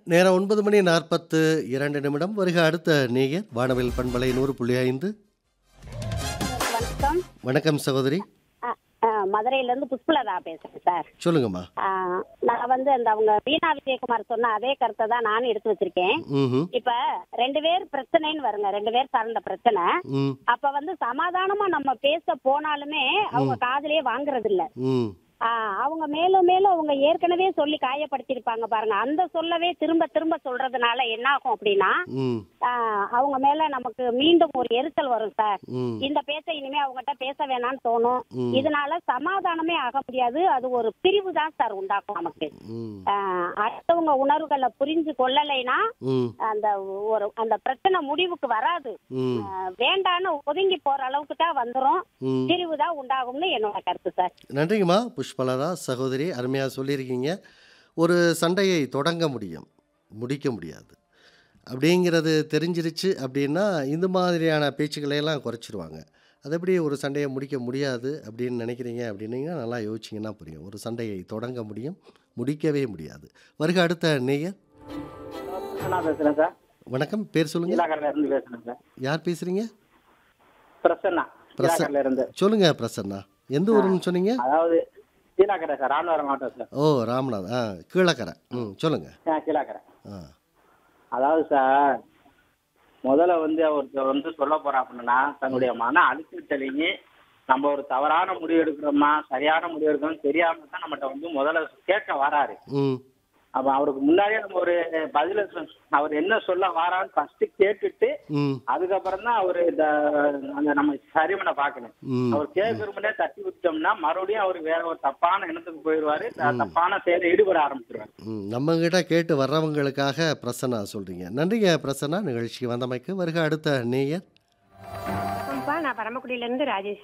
நேரம் ஒன்பது மணி நாற்பத்து இரண்டு நிமிடம் வருக அடுத்த நேயர் வானவில் பண்பலை நூறு புள்ளி ஐந்து வணக்கம் வணக்கம் சகோதரி அ- அ, மதுரையில இருந்து புஷ்பலதா பேசுறேன் சார் சொல்லுங்கம்மா ஆ, நான் வந்து அந்த அவங்க வீணா விஜயகுமார் சொன்ன அதே கருத்தை தான் நானும் எடுத்து வச்சிருக்கேன் ம் இப்ப ரெண்டு பேர் பிரச்சனைன்னு வருங்க ரெண்டு பேர் சார்ந்த பிரச்சனை ம் அப்ப வந்து சமாதானமா நம்ம பேச போனாலுமே அவங்க காதுலயே வாங்குறது இல்ல ம் ஆ, அவங்க மேலும் மேலும் அவங்க ஏற்கனவே சொல்லி காயப்படுத்திருப்பாங்க பாருங்க அந்த சொல்லவே திரும்ப திரும்ப சொல்றதுனால என்ன ஆகும் அப்படின்னா ம் ஆ, அவங்க மேல நமக்கு மீண்டும் ஒரு எரிச்சல் வரும் சார் ம் இந்த பேச்ச இனிமே அவங்ககிட்ட பேச வேணாம்னு தோணும் ம். இதனால சமாதானமே ஆக முடியாது அது ஒரு பிரிவு தான் சார் உண்டாக்கும் நமக்கு ம் ஆஹ் அடுத்தவங்க உணர்வுகளை புரிஞ்சு கொள்ளலைன்னா ம் அந்த ஒரு அந்த பிரச்சனை முடிவுக்கு வராது ம் ஆஹ் வேண்டான்னு ஒதுங்கி போற அளவுக்கு தான் வந்துரும் ம் பிரிவு தான் உண்டாகும்னு என்னோட கருத்து சார் நன்றிங்கம்மா புஷ்பலதா சகோதரி அருமையாக சொல்லியிருக்கீங்க ஒரு சண்டையை தொடங்க முடியும் முடிக்க முடியாது அப்படிங்கிறது தெரிஞ்சிருச்சு அப்படின்னா இந்த மாதிரியான பேச்சுக்களை எல்லாம் குறைச்சிருவாங்க அது எப்படி ஒரு சண்டையை முடிக்க முடியாது அப்படின்னு நினைக்கிறீங்க அப்படின்னீங்கன்னா நல்லா யோசிச்சிங்கன்னா புரியும் ஒரு சண்டையை தொடங்க முடியும் முடிக்கவே முடியாது வருக அடுத்த நேயர் நான் பேசுறேன் சார் வணக்கம் பேர் சொல்லுங்கள் இலாக்கரில் இருந்து பேசுறேன் சார் யார் பேசுகிறீங்க பிரசன்னா பிரச- இலாக்கரில் இருந்து சொல்லுங்க பிரசன்னா எந்த ஊருன்னு சொன்னீங்க அதாவது கீழாக்கரை சார் ராமநாதபுரம் மாவட்டம் சார் ஓ ராமநாத் ஆ கீழக்கரை ம் சொல்லுங்கள் ஆ கீழாக்கரை ஆ அதாவது சார் முதல்ல வந்து ஒருத்தர் வந்து சொல்ல போறா அப்படின்னா தன்னுடைய மன அழுத்தத்திலேயே நம்ம ஒரு தவறான முடிவு எடுக்கிறோமா சரியான முடிவு எடுக்கிறோம் தெரியாம தான் நம்மகிட்ட வந்து முதல்ல கேட்க வராரு ம் அப்ப அவருக்கு முன்னாடியே நம்ம ஒரு பதில சொ- அவர் என்ன சொல்ல வாரான்னு ஃபர்ஸ்ட் கேட்டுட்டு ம் அதுக்கப்புறம் தான் அவரு இந்த அந்த நம்ம சரி பண்ண பார்க்கணும் ம் அவர் கேட்கறமுன்னே தட்டி விட்டோம்னா மறுபடியும் அவர் வேற ஒரு தப்பான எண்ணத்துக்கு போயிடுவாரு த- தப்பான செயலை ஈடுபட ஆரம்பிச்சிருவாரு ம் நம்மகிட்ட கேட்டு வர்றவங்களுக்காக பிரசன்னா சொல்கிறீங்க நன்றிங்க பிரசன்னா நிகழ்ச்சிக்கு வந்தமைக்கு வருக அடுத்த நேயர் வணக்கம்ப்பா நான் பரமக்குடியில இருந்து ராஜேஷ்